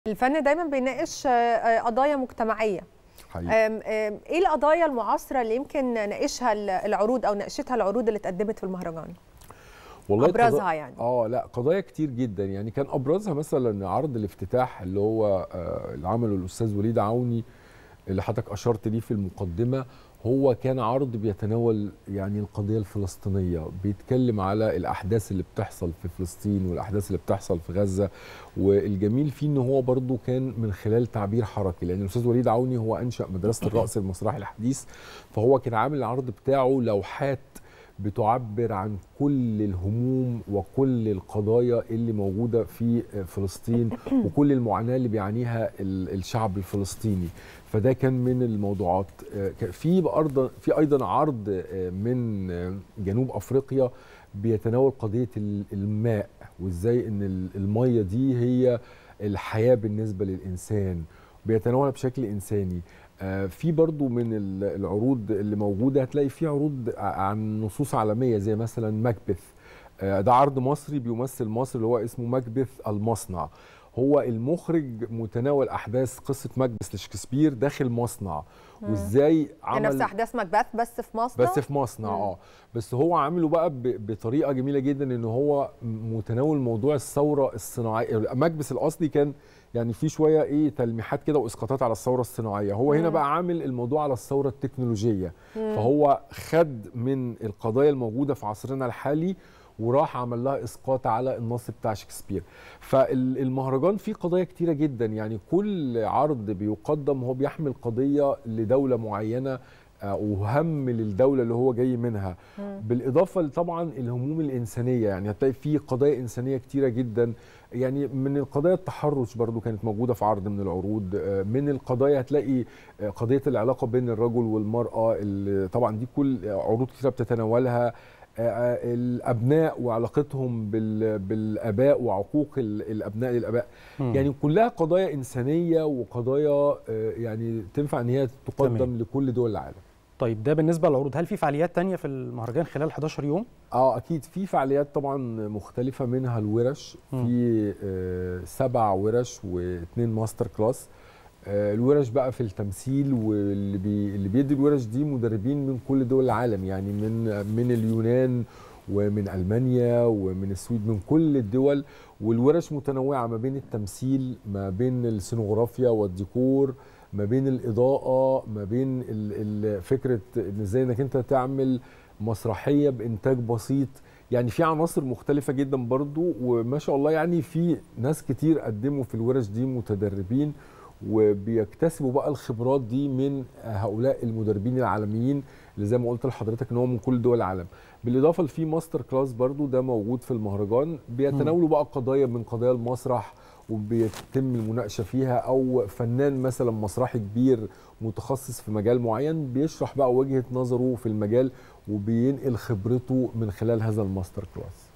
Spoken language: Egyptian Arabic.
الفن دايما بيناقش قضايا مجتمعيه حقيقي. أم- أم، ايه القضايا المعاصره اللي يمكن ناقشها ال- العروض او ناقشتها العروض اللي اتقدمت في المهرجان والله ابرزها قضا- يعني اه لا قضايا كتير جدا يعني كان ابرزها مثلا عرض الافتتاح اللي هو آه، اللي عمله الاستاذ وليد عوني اللي حضرتك اشرت ليه في المقدمه هو كان عرض بيتناول يعني القضيه الفلسطينيه بيتكلم على الاحداث اللي بتحصل في فلسطين والاحداث اللي بتحصل في غزه والجميل فيه ان هو برضو كان من خلال تعبير حركي لان الاستاذ وليد عوني هو انشا مدرسه الرقص المسرحي الحديث فهو كان عامل العرض بتاعه لوحات بتعبر عن كل الهموم وكل القضايا اللي موجوده في فلسطين وكل المعاناه اللي بيعانيها ال- الشعب الفلسطيني فده كان من الموضوعات آه، ك- في أرض في ايضا عرض آه، من آه، جنوب افريقيا بيتناول قضيه ال- الماء وازاي ان ال- الميه دي هي الحياه بالنسبه للانسان بيتناولها بشكل انساني آه، في برضو من ال- العروض اللي موجوده هتلاقي في عروض ع- عن نصوص عالميه زي مثلا ماكبث آه، ده عرض مصري بيمثل مصر اللي هو اسمه ماكبث المصنع هو المخرج متناول احداث قصه ماكبث لشكسبير داخل مصنع وازاي يعني عمل نفس احداث ماكبث بس في مصر بس في مصنع مم. اه بس هو عامله بقى ب- بطريقه جميله جدا ان هو متناول موضوع الثوره الصناعيه مكبس الاصلي كان يعني في شويه ايه تلميحات كده واسقاطات على الثوره الصناعيه هو هنا مم. بقى عامل الموضوع على الثوره التكنولوجيه فهو خد من القضايا الموجوده في عصرنا الحالي وراح عمل لها اسقاط على النص بتاع شكسبير فالمهرجان فيه قضايا كتيره جدا يعني كل عرض بيقدم هو بيحمل قضيه لدوله معينه آه، وهم للدوله اللي هو جاي منها بالاضافه طبعا الهموم الانسانيه يعني هتلاقي في قضايا انسانيه كتيره جدا يعني من القضايا التحرش برضو كانت موجوده في عرض من العروض آه، من القضايا هتلاقي آه، قضيه العلاقه بين الرجل والمراه اللي طبعا دي كل عروض كتيره بتتناولها آه، آه، الابناء وعلاقتهم بال- بالاباء وعقوق ال- الابناء للاباء مم. يعني كلها قضايا انسانيه وقضايا آه، يعني تنفع ان هي تقدم تمام. لكل دول العالم طيب ده بالنسبه للعروض هل في فعاليات تانية في المهرجان خلال 11 يوم اه اكيد في فعاليات طبعا مختلفه منها الورش مم. في آه سبع ورش واثنين ماستر كلاس آه الورش بقى في التمثيل واللي بي اللي بيدي الورش دي مدربين من كل دول العالم يعني من من اليونان ومن المانيا ومن السويد من كل الدول والورش متنوعه ما بين التمثيل ما بين السينوغرافيا والديكور ما بين الاضاءه ما بين ال- ال- فكره ان ازاي انك انت تعمل مسرحيه بانتاج بسيط يعني في عناصر مختلفه جدا برضو وما شاء الله يعني في ناس كتير قدموا في الورش دي متدربين وبيكتسبوا بقى الخبرات دي من هؤلاء المدربين العالميين اللي زي ما قلت لحضرتك ان هو من كل دول العالم بالاضافه لفي ماستر كلاس برضو ده موجود في المهرجان بيتناولوا بقى قضايا من قضايا المسرح وبيتم المناقشه فيها او فنان مثلا مسرحي كبير متخصص في مجال معين بيشرح بقى وجهه نظره في المجال وبينقل خبرته من خلال هذا الماستر كلاس